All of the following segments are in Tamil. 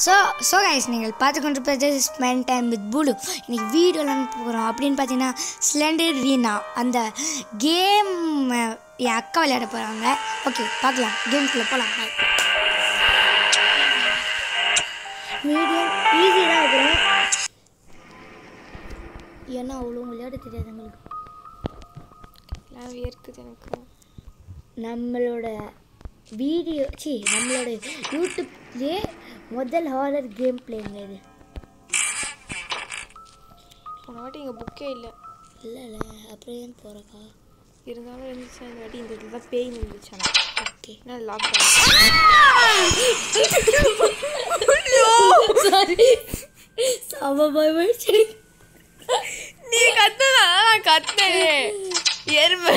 ஸோ ஸோ கைஸ் நீங்கள் பார்த்து கொண்டு ஸ்பெண்ட் டைம் வித் பூலு இன்னைக்கு வீடியோலாம் போகிறோம் அப்படின்னு பார்த்தீங்கன்னா ஸ்லெண்டர் ரீனா அந்த கேம் என் அக்கா விளையாட போகிறாங்க ஓகே பார்க்கலாம் கேம்குள்ளே போகலாம் வீடியோ ஈஸி தான் இருக்கிறோம் ஏன்னா அவ்வளோ விளையாட தெரியாது எங்களுக்கு எல்லாம் வேர்க்குது எனக்கு நம்மளோட வீடியோ சி நம்மளோட யூடியூப்லேயே முதல் ஹாரர் கேம் பிளேங்க இது போன வாட்டி இங்கே புக்கே இல்லை இல்லை இல்லை அப்புறம் ஏன் போகிறக்கா இருந்தாலும் இருந்துச்சு இந்த வாட்டி இந்த இடத்துல தான் பேய் இருந்துச்சு ஆனால் ஓகே ஏன்னா லாக்டவுன் சாரி சம சரி நீ கத்தனா நான் கத்தேன் எருமை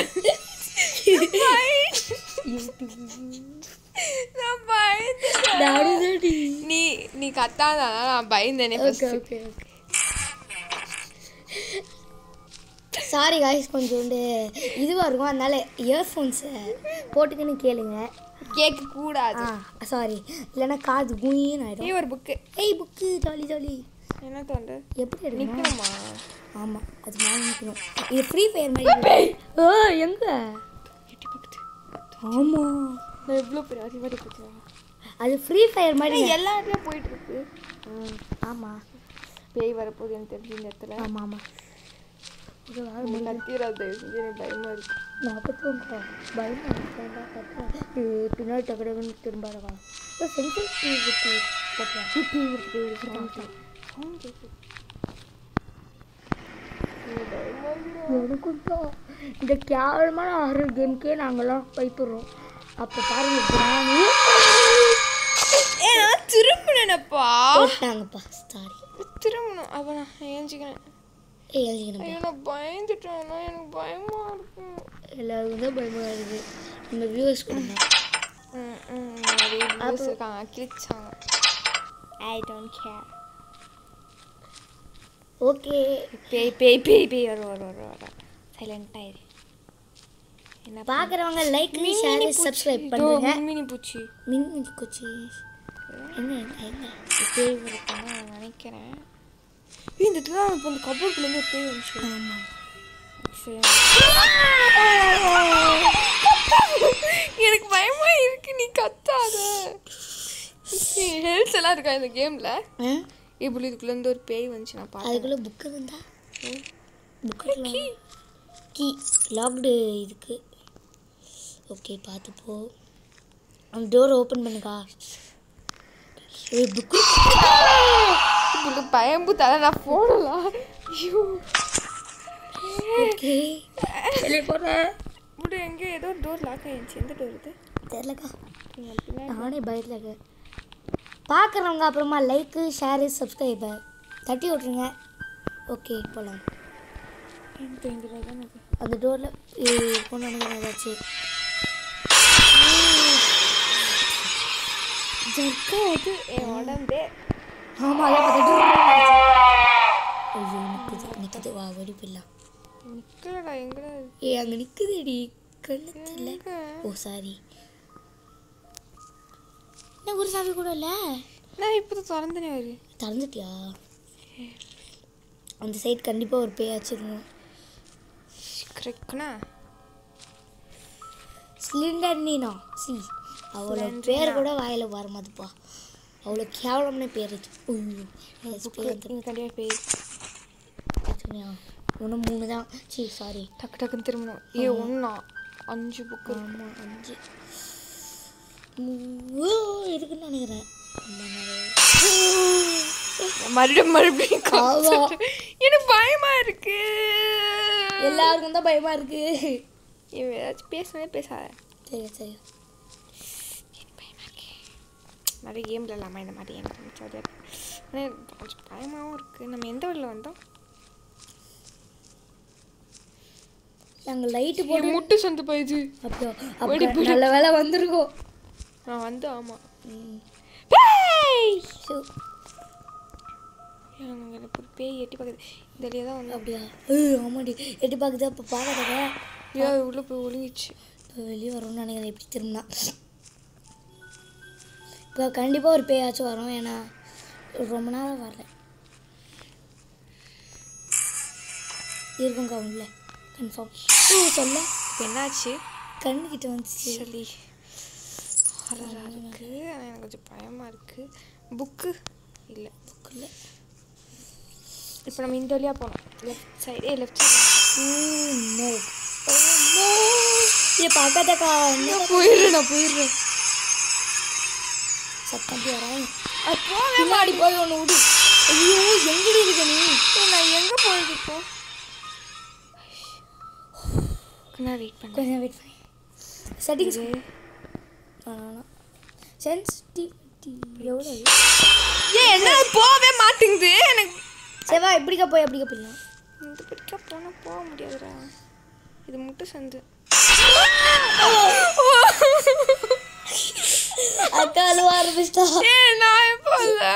நான் பயந்துட்டேன் நானும் தாடி நீ நீ கத்தாதான் நான் பயந்தேனே okay first okay okay sorry guys கொஞ்சோண்டு இதுவாக இருக்கும் அதனால இயர்ஃபோன்ஸை போட்டுக்கின்னு கேளுங்க கேட்க கூடாது ஆ சாரி இல்லைன்னா காது குயின்னு ஆயிடும் நீ ஒரு புக்கு ஏய் புக்கு ஜாலி ஜாலி என்ன தோண்டு எப்படி எடுக்கணும் நிக்கணுமா ஆமாம் அது மேலே நிற்கணும் இது ஃப்ரீ ஃபயர் மாதிரி ஓ எங்க எட்டி பக்கத்து ஆமாம் நான் எவ்வளோ பெரிய அறிவாடி பத்தியா அது ஃப்ரீ ஃபயர் மாதிரி எல்லா இடத்துலயும் போயிட்டு இருக்கு ஆமாம் பேய் வரப்போகுது எனக்கு தெரிஞ்சு இந்த இடத்துல ஆமாம் ஆமாம் இது வாழ நீ கத்திராது தயவு செஞ்சு எனக்கு பயமா இருக்கு நாற்பத்தொன்று பயமா இருக்கா பின்னாடி டக்கு டக்குன்னு திரும்பாடவா சென்சர் டிவி போட்டா டிவி இருக்கு சவுண்ட் கேட்குது எனக்கு பயமா இருக்குடா. எனக்கும் தான் இந்த கேவலமான ஹாரர் கேமுக்கே நாங்கள்லாம் பயப்படுறோம் அப்போ பாருங்க பிராணி ஏ நான் திரும்பினேனப்பா போட்டாங்கப்பா சாரி திரும்பணும் அப்போ நான் ஏஞ்சிக்கிறேன் ஏய் எழுதிக்கணும் ஐயோ நான் பயந்துட்டேன்னா எனக்கு பயமா இருக்கு எல்லாருக்கும் தான் பயமாக இருக்குது நம்ம வியூவர்ஸ் கொடுங்க ம், ம், நிறைய வியூஸ் இருக்காங்க கிழிச்சாங்க ஐ டோன்ட் கேர் ஓகே பேய் பேய் பேய் பேய் வரும் வரும் வரும் வரும் சைலண்ட் ஆயிரு என்ன பார்க்குறவங்க லைக் ஷேர் சப்ஸ்கிரைப் பண்ணுங்க மினி பூச்சி மின் கொச்சி எங்க எங்க எங்க பேய் வருதுன்னு நான் நினைக்கிறேன் ஏய், இந்த இடத்துல இப்போ இந்த கபோர்ட்லேருந்து ஒரு பேய் வந்துச்சு ஆமாம் சரி. எனக்கு பயமா இருக்கு நீ கத்தாத ஹெல்த் எல்லாம் இருக்கா இந்த கேம்ல ஆ இப்படி இதுக்குள்ள இருந்து ஒரு பேய் வந்துச்சு நான் பார்த்தேன் அதுக்குள்ளே புக்கு வந்தா புக்கு கீ லாக்டு இதுக்கு ஓகே பார்த்து போ அந்த டோர் ஓப்பன் பண்ணுக்கா ஏய் புக்கு உங்களுக்கு பயம்பு தர நான் போடலாம் ஐயோ ஓகே வெளியே போகிறேன் இப்படி எங்கே ஏதோ ஒரு டோர் லாக் ஆயிடுச்சு எந்த டோர் இது தெரிலக்கா நீங்க பின்னாடி நானே பயத்தில் இருக்கேன் பார்க்குறவங்க அப்புறமா லைக்கு ஷேரு சப்ஸ்கிரைபை தட்டி விட்ருங்க ஓகே போகலாம் எனக்கு தெரிஞ்சது தான் எனக்கு அந்த டோரில் கொண்டு வந்து ஏதாச்சும் ஜர்க்காது என் உடம்பே ஆமாம் அதை பார்த்துட்டு ஐயோ நிற்குது நிற்குது வா வெடிப்பிடலாம் நிக்கலடா எங்கடா ஏ அங்கே நிற்குதுடி கண்ணு தெரியல எங்க? ஓ சாரி என்ன ஒரு சாவி கூட இல்லை நான் இப்போ திறந்தனே வரு திறந்துட்டியா அந்த சைடு கண்டிப்பாக ஒரு பேயாச்சும் இருக்கும் கரெக்ட்னா சிலிண்டர் நீனா சி அவ்வளோ பேர் கூட வாயில் வர மாட்டுப்பா அவ்வளோ கேவலம்னு பேர் இது ஐயோ பேர் வந்து இங்கே கண்டிப்பாக பேய் சொன்னியா இன்னும் மூணு தான் சி சாரி டக்கு டக்குன்னு திரும்பணும் ஏ ஒன்றா அஞ்சு புக்கு ஆமாம் அஞ்சு மூ இருக்குன்னு நினைக்கிறேன் ஆமா, நிறைய. மறுபடியும் மறுபடியும் ஆமா. concept. எனக்கு பயமா இருக்கு எல்லாருக்கும் தான் பயமா இருக்கு இவன் ஏதாச்சும் பேசுனே பேசாத சரி சரி எனக்கு பயமா இருக்கு நிறைய கேம்ல இல்லாமல் இந்த மாதிரி எனக்கு கொஞ்சம் ஜாலியாக இருக்கு ஆனால் எனக்கு கொஞ்சம் பயமாகவும் இருக்கு நம்ம எந்த வழியில் வந்தோம் நாங்கள் லைட்டு என் போட்டு முட்டு சந்து போயிடுச்சு அப்படியோ ஓடி அப்போ நல்ல வேலை வந்திருக்கோம் நான் வந்து ஆமாம் ம். பேய் சோ, எனக்கு ஒரு பேய் எட்டி பார்க்குது இந்த வழியாக தான் வந்தோம் அப்படியா ஏய் ஆமாடி எட்டி பார்க்குது அப்போ பார்க்காதங்க ஐயோ உள்ளே போய் ஒழுங்கிச்சு இப்போ வெளியே வரும்னு நினைக்கிறேன் எப்படி திரும்பினா இப்போ கண்டிப்பாக ஒரு பேயாச்சும் வரும் ஏன்னா ரொம்ப நாளாக வரல இருக்குங்க உள்ள கன்ஃபார்ம் ஓ சொல்ல இப்போ என்னாச்சு கண்ணுக்கிட்ட வந்துச்சு சொல்லி ஹரரா இருக்கு ஆனால் எனக்கு கொஞ்சம் பயமாக இருக்கு புக்கு இல்லை புக்கு இல்லை இப்போ நம்ம இந்த வழியாக போனோம் லெஃப்ட் சைடு ஏ லெஃப்ட் சைடு நோ நோ இதை பார்க்காதக்கா என்ன போயிடுறேன் நான் போயிடுறேன் சத்தம் வரான் அது போவே பின்னாடி போய் ஒன்று விடு ஐயோ எங்கடி இருக்க நீ ஏய், நான் எங்கே போகிறது இப்போ நான் வெயிட் பண்ணேன் கொஞ்சம் வெயிட் பண்ணி செட்டிங்ஸ் சென்சிட்டிவிட்டி எவ்வளோ ஏ என்ன போகவே மாட்டேங்குது எனக்கு செவா எப்படிக்கா போய் எப்படிக்கா போயிடலாம் இந்த படிக்க போனால் போக முடியாதுடா இது மட்டும் சந்து அக்கா அழுவ ஆரம்பிச்சிட்டா ஏ நான் எப்போ இல்லை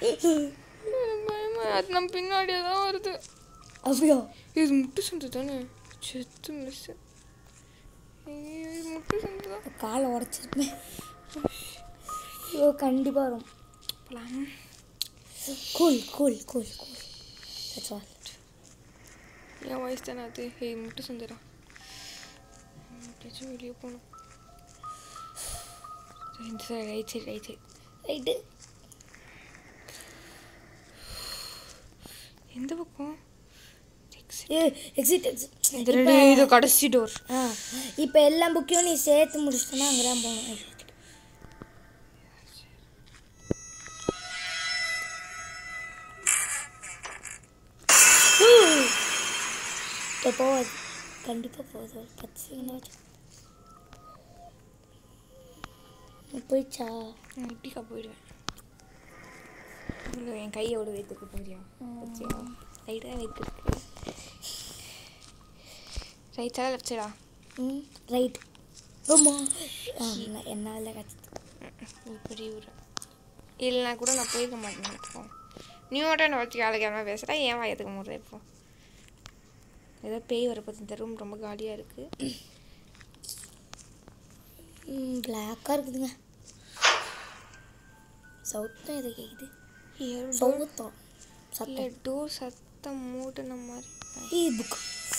பயமா அது நம்ம பின்னாடியே தான் வருது அப்படியா இது முட்டு சந்து தானே செத்து மிஸ் இது முட்டு சந்து தான் காலை உடச்சிருப்பேன் ஐயோ கண்டிப்பாக வரும் போலாம் cool cool cool cool that's all என் வயசு தானே அது ஏய் முட்டு சந்துடா எப்படியாச்சும் வெளியே போகணும் இந்த side right side right side right எந்த பக்கம் ஏ எக்ஸிட் எக்ஸிட் இது ரெண்டு இது கடைசி டோர் ஆ இப்போ எல்லா புக்கையும் நீ சேர்த்து முடிச்சிட்டோன்னா அங்கே தான் போகணும் இப்போ போகாது கண்டிப்பாக போகுது ஒரு பத்து செகண்ட் ஆச்சு போயிடுச்சா நான் இப்படிக்கா போயிடுவேன் இல்லை என் கையோட வைத்துக்கு போறியா வச்சியா ரைட் தான் வைத்துருக்கு ரைட் சைடா லெஃப்ட் சைடா ம் ரைட் ஆமா என்னால் கிடச்சிது இப்படி ஒரு இல்லைனா கூட நான் போயிருக்க மாட்டேன் இப்போ நீ மட்டும் என்னை வச்சு காலைக்காம பேசுகிறா ஏன் வாயத்துக்கு முறை இப்போ ஏதோ பேய் வர பற்றி இந்த ரூம் ரொம்ப காலியாக இருக்குது பிளாக்காக இருக்குதுங்க சவுத்தம் எதை கேட்குது இல்லை சவுத்தம் சத்தம் டோர் சத்தம் மூடின மாதிரி ஈ புக்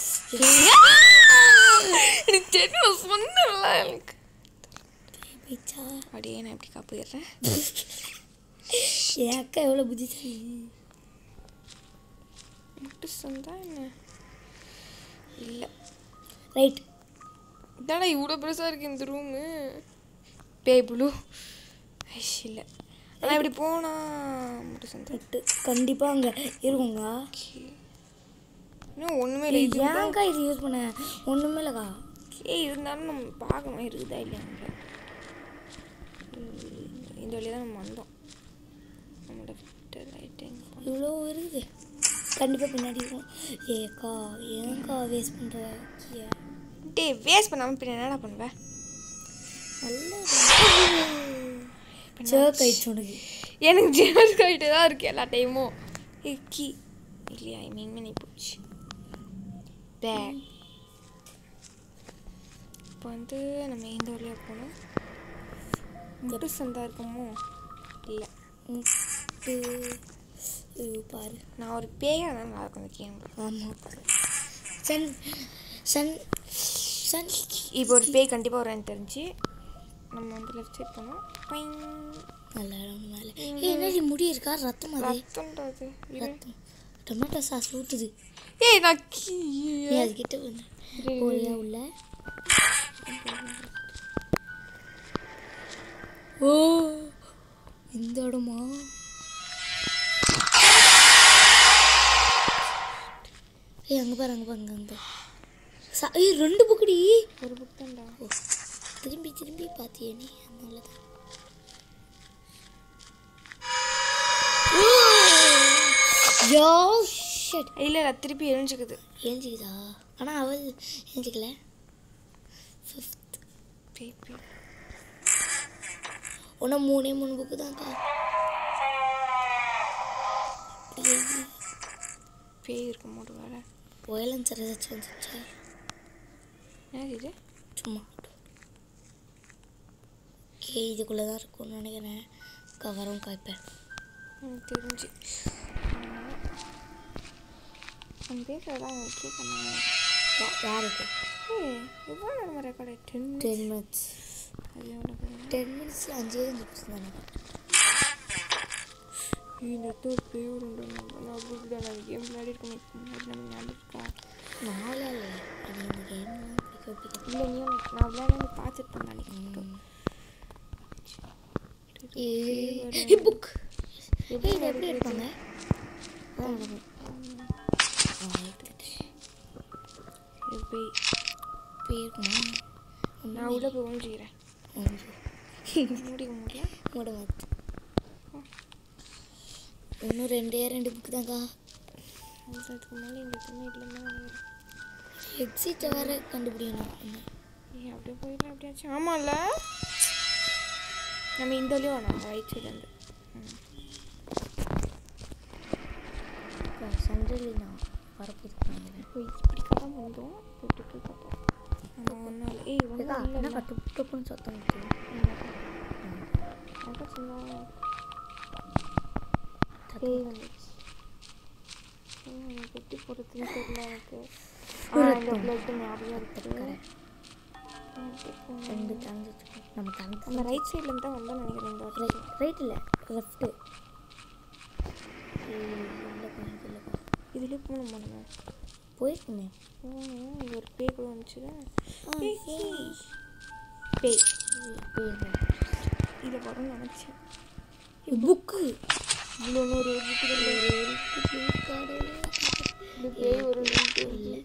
எனக்கு தெரியும் சொன்னல எனக்கு போயிடுச்சா அப்படியே நான் இப்படி காப்பிடுறேன் என் அக்கா எவ்வளோ புத்திசாலி முட்டு சொந்தா என்ன இல்லை ரைட் இதாடா இவ்வளோ பெருசாக இருக்கு இந்த ரூமு பேய் ப்ளூ ஐஷ் இல்லை ஆனால் இப்படி போனா முட்டு சொந்தா ரைட்டு கண்டிப்பாக அங்கே இருக்குங்க இன்னும் ஒன்றுமே இல்லை இது ஏன்க்கா இது யூஸ் பண்ண ஒன்றுமே இல்லைக்கா ஏ இருந்தாலும் நம்ம பார்க்கணும் இருக்குதா இல்லையாங்க இந்த வழியாக தான் நம்ம வந்தோம் நம்மளோட ஃபிட்டு லைட்டிங் இவ்வளோ இருக்குது கண்டிப்பாக பின்னாடி இருக்கும் ஏக்கா ஏன்க்கா வேஸ்ட் பண்ணுற டே வேஸ்ட் பண்ணாமல் பின்ன என்னடா பண்ணுவேன் நல்ல சேக் ஆயிடுச்சு உனக்கு எனக்கு ஜேம்ஸ் கைட்டு தான் இருக்கு எல்லா டைமும் கீ இல்லையா ஐ மீன் பண்ணி போச்சு பேக் இப்போ வந்து நம்ம எந்த வழியாக போனோம் முட்டு சந்தா இருக்குமோ இல்லை முட்டு ஐயோ, பாரு நான் ஒரு பேயாக தான் நல்லா இருக்கும் அந்த கேமில் ஆமாம் சன் சன் சன் இப்போ ஒரு பேய் கண்டிப்பாக வரும்னு தெரிஞ்சு நம்ம வந்து லெஃப்ட் சைட் போனோம் பைங் நல்லா இடம் மேலே ஏய் என்னடி முடி இருக்கா ரத்தம் அது ரத்தம்ன்றது இரு. ரத்தம் டொமேட்டோ சாஸ் ஊற்றுது ஏய் நான் கீ நீ அதுக்கிட்ட வந்து போறியா உள்ள ஓ இந்த இடமா ஏய் அங்கே பாரு அங்கே பாரு அங்கே அங்கே சா ஏய் ரெண்டு புக்குடி ஒரு புக் தான்டா ஓ திரும்பி திரும்பி பார்த்தியே நீ அதனால தான் யோ ஷட் இல்லை இல்லை திருப்பி எரிஞ்சுக்குது எழுஞ்சிக்குதா ஆனால் அவள் எழுஞ்சிக்கல ஃபிஃப்த் பேய் பேய் ஒன்று மூணே மூணு புக்கு தான்க்கா பேய் இருக்கும் போது வேற வயலன்ஸ் ஏதாச்சும் வந்துச்சா என்ன இது சும்மா ஓகே இதுக்குள்ளே தான் இருக்கும்னு நினைக்கிறேன் கவரும் காய்ப்பேன் எனக்கு தெரிஞ்சு அந்த பேசுறதெல்லாம் எனக்கு கேட்கணும் யாருக்கு ஏய் எவ்வளோ நேரமாக ரெக்கார்ட் ஆகி டென் டென் மினிட்ஸ் அது எவ்வளோ டென் மினிட்ஸில் அஞ்சே நிமிஷம் தானே இந்த இடத்துல ஒரு பேர் உண்டு நான் புக்கு நான் கேம் விளையாடி இருக்கேன் முன்னாடி நம்ம ஞாபகம் இருக்கா நாளா இல்லை அது இந்த கேம்லாம் பிடிக்க பிடிக்க இல்லை நீ எனக்கு நான் விளையாடி பார்த்துட்டு நினைக்கிறேன் புக் ஏய் இது எப்படி இருப்பாங்க அதான் எனக்கு ஆ, எடுத்துக்கிட்டேன். இது பேய் பேருக்குமா நான் உள்ள போய் ஒழிஞ்சிக்கிறேன் முடிக்க முடியல மூட மாத்து இன்னும் ரெண்டே ரெண்டு புக்கு தான்க்கா அதுக்கு மேலே எங்கள் எதுவுமே இல்லைன்னா எக்ஸிட்டை வேற கண்டுபிடிக்கணும் ஏய் அப்படியே போயிடலாம் அப்படியாச்சும் ஆமாம்ல நம்ம இந்த வழியும் வேணாம் ரைட் சைடு வந்து சண்டலினா வரப்போகுது நினைக்கிறேன் இப்போ இப்படி கடன் வந்தோம் இப்படி போய் பார்த்தோம் நம்ம ஒன்றும் இல்லை ஏய் ஏக்கா ஒன்றும் என்ன இல்லை கட்டு டப்புன்னு சத்தம் இருக்குது அதான் சொன்னா பேய் வந்துச்சு ஏய், எனக்கு எப்படி போகிறதுன்னு தெரியல எனக்கு ஆ, இந்த பிளட் ஞாபகம் இருக்குது ரெண்டு தந்து நம்ம தந்து அந்த ரைட் சைட்லேருந்து தான் வந்தோம் நினைக்கிறேன் இந்த வாட்டி. ரைட் ரைட் இல்லை லெஃப்ட்டு இல்லைக்கா இது இல்லைக்கா இதுலேயே போகணும் நம்ம போயிருக்குமே போகணும் இங்கே ஒரு பேய் கூட வந்துச்சு ஆ, பேய் ஏய். பேய் போயிருக்கோம் இதை வரும்னு நினச்சேன் புக்கு இவ்வளோ நூறு இது பேய் ஒரு இல்லை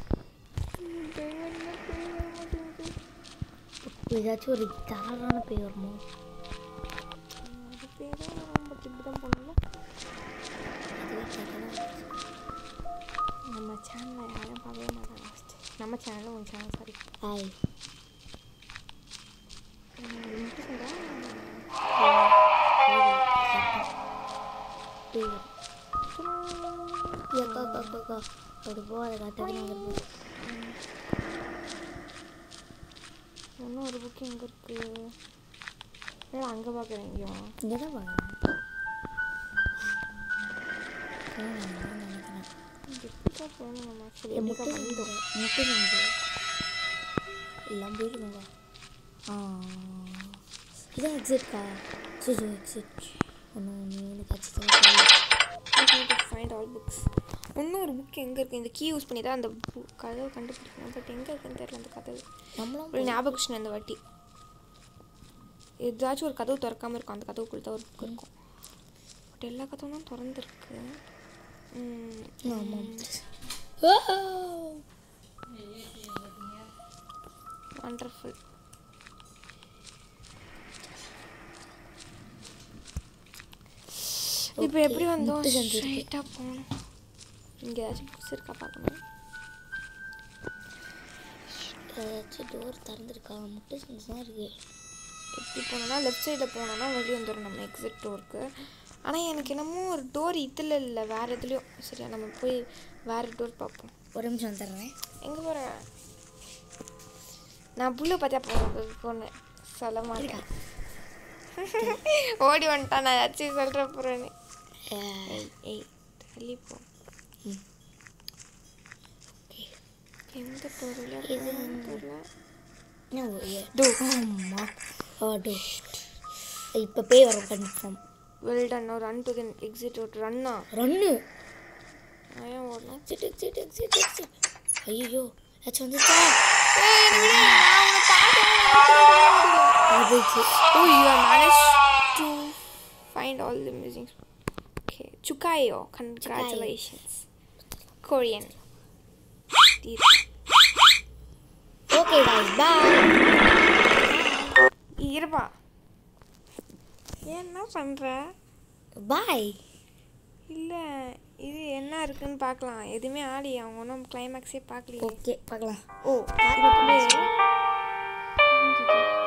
ஏதாச்சும் ஒரு தரமான பேர் வருமோ அதுவே தரமான நம்ம சேனலில் யாரும் பார்க்கவே மாட்டாங்க ஃபஸ்ட்டு நம்ம சேனலில் உங்கள் சேனல் சாரி ஹாய் மட்டும் சொல்கிறேன் பேர் ஏக்கா அக்கா அக்கா அக்கா அப்படி போகாத காட்டாது வந்துருப்போம் இன்னும் ஒரு புக்கு எங்கே இருக்குது இல்லை அங்கே பார்க்குறேன் எங்கேயும் இங்கே தான் பார்க்குறேன் நினைக்கிறேன் எப்படிக்கா போகணும் நம்ம சரி என் எப்படிக்கா முட்டை வந்தோம் செஞ்சு முட்டை செஞ்சு எல்லாம் போயிருக்கோங்க ஆ இதான் எக்ஸிட்க்கா சரி எக்ஸிட் ஒன்று ஒன்று எனக்கு கட்சி ஃபைண்ட் ஆல் புக்ஸ் இன்னும் ஒரு புக் எங்கே இருக்குது இந்த கீ யூஸ் பண்ணி தான் அந்த book கதவை கண்டுபிடிக்கணும் பட் எங்கே இருக்குன்னு தெரியல அந்த கதவு நம்மளும் ஒரு ஞாபகம் இந்த வாட்டி ஏதாச்சும் ஒரு கதவு திறக்காம இருக்கும் அந்த கதவுக்குள்ள தான் ஒரு புக் இருக்கும் பட் எல்லா கதவும் தான் திறந்துருக்கு ஆமாம் வண்டர்ஃபுல் இப்போ Okay, எப்படி வந்தோம் முட்டு சந்து இருக்கு. ஸ்ட்ரைட்டாக போகணும் இங்கே ஏதாச்சும் புக்ஸ் இருக்கா பார்க்கணும் ஏதாச்சும் டோர் திறந்துருக்கா முட்டை செஞ்சு தான் இருக்கு எப்படி போனோம்னா லெஃப்ட் சைடில் போனோம்னா வெளியே வந்துடும் நம்ம எக்ஸிட் டோருக்கு ஆனால் எனக்கு என்னமோ ஒரு டோர் இதில் இல்லை வேறு எதுலேயும் சரியா நம்ம போய் வேறு டோர் பார்ப்போம் ஒரு நிமிஷம் வந்துடுறேன் எங்கே போகிற நான் புல்லு பார்த்தா போகிறேன் போனேன் சொல்ல மாட்டேன் ஓடி வந்துட்டான் நான் ஏதாச்சும் சொல்கிற போகிறேன்னு ஏய் ஏய் தள்ளி போ ம். எந்த டோர் இது தெரியல டோ ஆமா ஆ டோ இப்போ பேய் வரும் கன்ஃபார்ம் வெல் டன் ஒரு ரன் டு தென் எக்ஸிட் ஒரு ரன்னா ரன்னு நான் ஏன் ஓடணும் எக்ஸிட் எக்ஸிட் எக்ஸிட் எக்ஸிட் ஐயோ ஏதாச்சும் வந்துச்சா வந்துச்சு Oh, you have managed to find all the missing spots. Okay, Chukayo, congratulations. Korean. Deep. Okay guys bye இருப்பா ஏன் என்ன பண்ணுற பாய் இல்லை இது என்ன இருக்குன்னு பார்க்கலாம் எதுவுமே ஆடி அவங்க ஒன்றும் கிளைமேக்ஸே பார்க்கலையே ஓகே பார்க்கலாம் ஓ இதுக்குள்ளே